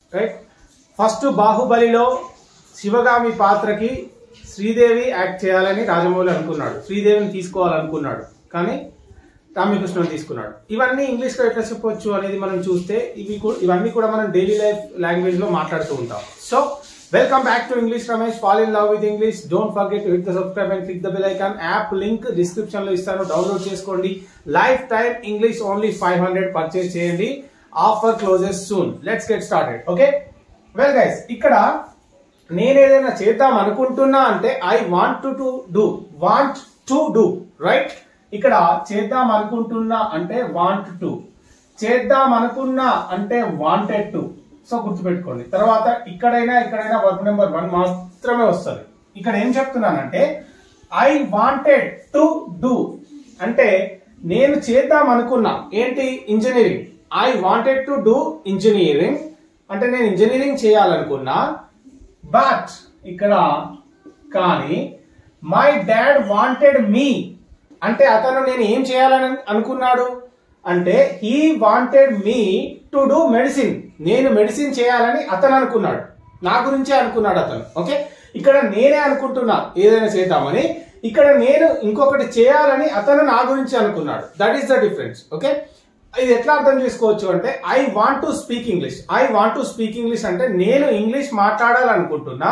right first బాహుబలిలో శివగామి పాత్రకి Sridevi act చేయాలని రాజమౌళి అనుకున్నాడు శ్రీదేవిని తీసుకోవాలనుకున్నాడు కానీ రామకృష్ణని తీసుకున్నాడు ఇవన్నీ ఇంగ్లీష్లో ఎట్లా చెప్పొచ్చు అనేది మనం చూస్తే ఇవి కూ- ఇవన్నీ కూడా మనం డైలీ లైఫ్ లాంగ్వేజ్ లో మాట్లాడుతూ ఉంటాం so welcome back to English Ramesh fall in love with English don't forget to hit the subscribe and click the bell icon app link description లో ఇస్తాను డౌన్లోడ్ చేసుకోండి lifetime English only five hundred purchase చేయండి offer closes soon let's get started okay well guys ఇక్కడ నేను ఏదైనా చేద్దాం అనుకుంటున్నా అంటే I want to to do want to do right ఇక్కడ చేద్దాం అనుకుంటున్నా అంటే వాంట్ టు చేద్దాం అనుకున్నా అంటే వాంటెడ్ టు సో గుర్తుపెట్టుకోండి తర్వాత ఇక్కడైనా ఇక్కడైనా వర్క్ నెంబర్ వన్ మాత్రమే వస్తుంది ఇక్కడ ఏం చెప్తున్నానంటే ఐ వాంటెడ్ టు డూ అంటే నేను చేద్దాం అనుకున్నా ఏంటి engineering I wanted to do engineering అంటే నేను ఇంజనీరింగ్ చేయాలనుకున్నా బట్ ఇక్కడ కానీ మై డాడ్ వాంటెడ్ మీ అంటే అతను నేను ఏం చేయాలని అనుకున్నాడు అంటే he wanted me to do medicine నేను మెడిసిన్ చేయాలని అతను అనుకున్నాడు నా గురించే అనుకున్నాడు అతను ఓకే ఇక్కడ నేనే అనుకుంటున్నా ఏదైనా చేద్దామని ఇక్కడ నేను ఇంకొకటి చేయాలని అతను నా గురించి అనుకున్నాడు that is the difference okay ఇది ఎట్లా అర్థం చేసుకోవచ్చు అంటే I want to speak English I want to speak English అంటే నేను ఇంగ్లీష్ మాట్లాడాలనుకుంటున్నా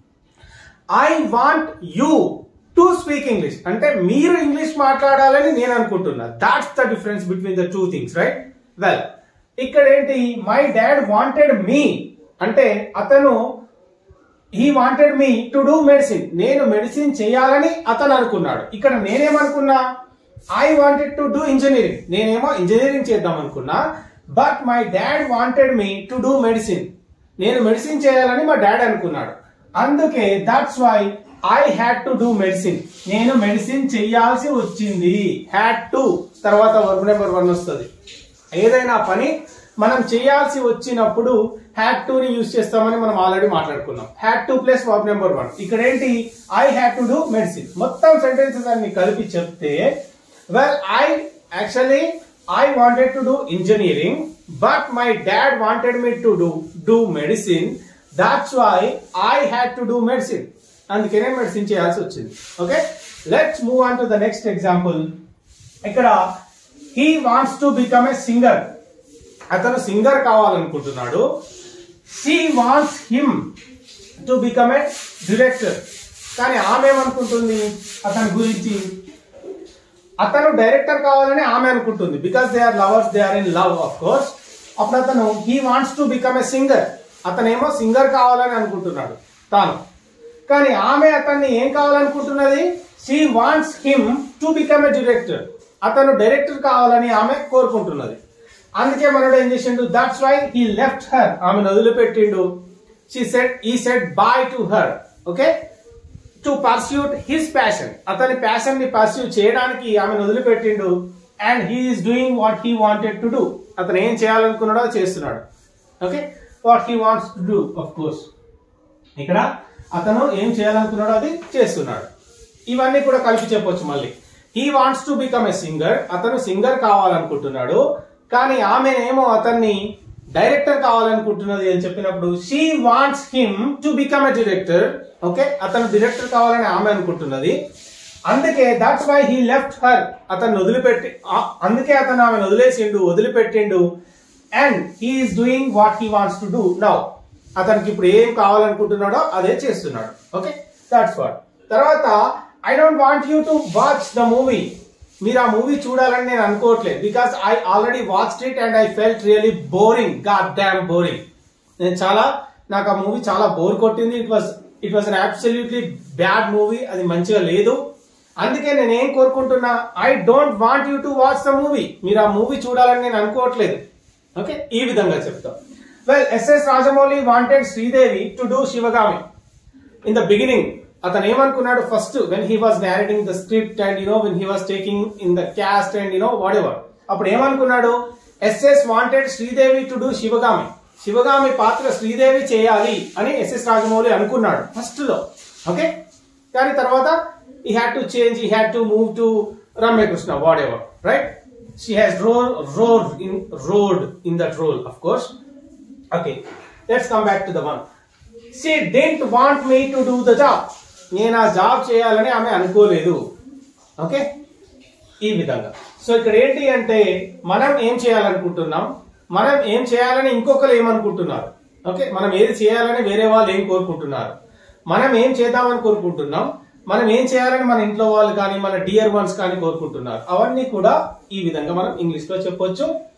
I want you to speak English అంటే మీరు ఇంగ్లీష్ మాట్లాడాలని నేను అనుకుంటున్నా that's the difference between the two things right well ఇక్కడ ఏంటి మై డాడ్ వాంటెడ్ మీ అంటే అతను he wanted me to do medicine నేను మెడిసిన్ చేయాలని అతను అనుకున్నాడు ఇక్కడ నేనేమనుకున్నా I wanted to do engineering నేనేమో ఇంజనీరింగ్ చేద్దాం అనుకున్నా but my dad wanted me to do medicine నేను మెడిసిన్ చేయాలని మా డాడ్ అనుకున్నాడు అందుకే that's why I had to do medicine నేను మెడిసిన్ చేయాల్సి వచ్చింది హ్యాడ్ టు తర్వాత వర్క్ నెంబర్ వన్ వస్తుంది ఏదైనా పని మనం చేయాల్సి వచ్చినప్పుడు హ్యాడ్ టు ని యూజ్ చేస్తామని మనం ఆల్రెడీ మాట్లాడుకున్నాం had to plus work number one ఇక్కడ ఏంటి I had to do medicine మొత్తం సెంటెన్సెస్ అన్ని కలిపి చెప్తే well I actually I wanted to do engineering but my dad wanted me to do do medicine that's why I had to do medicine అందుకే నేను medicine చేయాల్సి వచ్చింది okay let's move on to the next example ఇక్కడ he wants to become a singer అతను singer కావాలనుకుంటున్నాడు she wants him to become a director కానీ ఆమె ఏమనుకుంటుంది అతని గురించి అతను డైరెక్టర్ కావాలని ఆమె అనుకుంటుంది because they are lovers they are in love of course అప్పుడు అతను he wants to become a singer అతనేమో సింగర్ కావాలని అనుకుంటున్నాడు తాను కానీ ఆమె అతన్ని ఏం కావాలనుకుంటున్నది she wants him to become a director అతను డైరెక్టర్ కావాలని ఆమె కోరుకుంటున్నది అందుకే మనోడు ఏం చేసిండు that's why he left her ఆమెను వదిలిపెట్టిండు she said he said bye to her okay to pursuit his passion అతని ప్యాషన్ ని పర్స్యూ చేయడానికి ఆమెను వదిలిపెట్టిండు and he's doing what he wanted to do అతను ఏం చేయాలనుకున్నాడో అది చేస్తున్నాడు okay what he wants to do of course ఇక్కడ అతను ఏం చేయాలనుకున్నాడో అది చేస్తున్నాడు ఇవన్నీ కూడా కలిపి చెప్పొచ్చు మళ్ళీ he wants to become a singer అతను సింగర్ కావాలనుకుంటున్నాడు కానీ ఆమె ఏమో అతన్ని డైరెక్టర్ కావాలనుకుంటున్నది అని చెప్పినప్పుడు she wants him to become a director okay అతను డైరెక్టర్ కావాలని ఆమె అనుకుంటున్నది అందుకే that's why he left her అతను వదిలిపెట్టి ఆ- అందుకే అతను ఆమెను వదిలేసిండు వదిలిపెట్టిండు and he's doing what he wants to do now అతనికి ఇప్పుడు ఏం కావాలనుకుంటున్నాడో అదే చేస్తున్నాడు ఓకే దాట్స్ వాట్ తర్వాత I don't want you to watch the movie మీరు ఆ మూవీ చూడాలని నేను అనుకోవట్లేదు because I already watch it and I felt really boring god damn boring నేను చాలా నాకు ఆ మూవీ చాలా బోర్ కొట్టింది it was it was an absolutely bad movie అది మంచిగా లేదు అందుకే నేను ఏం కోరుకుంటున్నా I don't want you to watch the movie మీరు ఆ మూవీ చూడాలని నేను అనుకోవట్లేదు ఓకే ఈ విధంగా చెప్తా well SS Rajamouli wanted Sridevi to do Shivagami in the beginning అతను ఏమనుకున్నాడు first when he was narrating the script and you know when he was taking in the cast and you know what ever అప్పుడు ఏమనుకున్నాడు SS wanted Sridevi to do Shivagami Shivagami పాత్ర శ్రీదేవి చేయాలి అని ఎస్ఎస్ రాజమౌళి అనుకున్నాడు first లో okay కానీ తర్వాత he had to change he had to move to Ramya Krishna what ever right she has rode rode in rode in that role of course okay let's come back to the one she didn't want me to do the job నేను ఆ job చేయాలని ఆమె అనుకోలేదు okay ఈ విధంగా so ఇక్కడ ఏంటి అంటే మనం ఏం చేయాలనుకుంటున్నాం మనం ఏం చేయాలని ఇంకొకరు ఏమనుకుంటున్నారు ఓకే మనం ఏది చేయాలని వేరే వాళ్ళు ఏం కోరుకుంటున్నారు మనం ఏం చేద్దామని కోరుకుంటున్నాం మనం ఏం చేయాలని మన ఇంట్లో వాళ్ళు కానీ మన డియర్ వన్స్ కానీ కోరుకుంటున్నారు అవన్నీ కూడా ఈ విధంగా మనం ఇంగ్లీష్ లో చెప్పొచ్చు